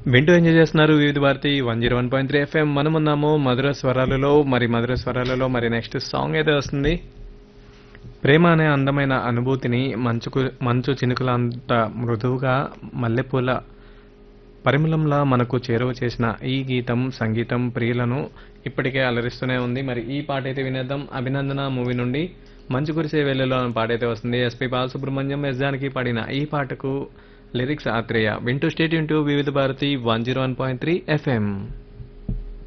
వింటూ ఎంజాయ్ చేస్తున్నారు Vividh Bharati one zero one point three FM మనం ఉన్నాము మధుర స్వరాలలో మరి మధుర స్వరాలలో మరి నెక్స్ట్ సాంగ్ అయితే వస్తుంది ప్రేమ అనే అందమైన అనుభూతిని మంచుకు మంచు చినుకులంత మృదువుగా మల్లెపూల పరిమళంలా మనకు చేరువ చేసిన ఈ గీతం సంగీతం ప్రియులను ఇప్పటికే అలరిస్తూనే ఉంది మరి ఈ పాట అయితే వినేద్దాం అభినందన మూవీ నుండి మంచు కురిసే వేళలో అనే పాట అయితే వస్తుంది ఎస్పి బాలసుబ్రహ్మణ్యం ఎస్ జానకి పాడిన ఈ పాటకు లిరిక్స్ ఆత్రేయ వింటూ state into Vividh Bharati one zero one point three FM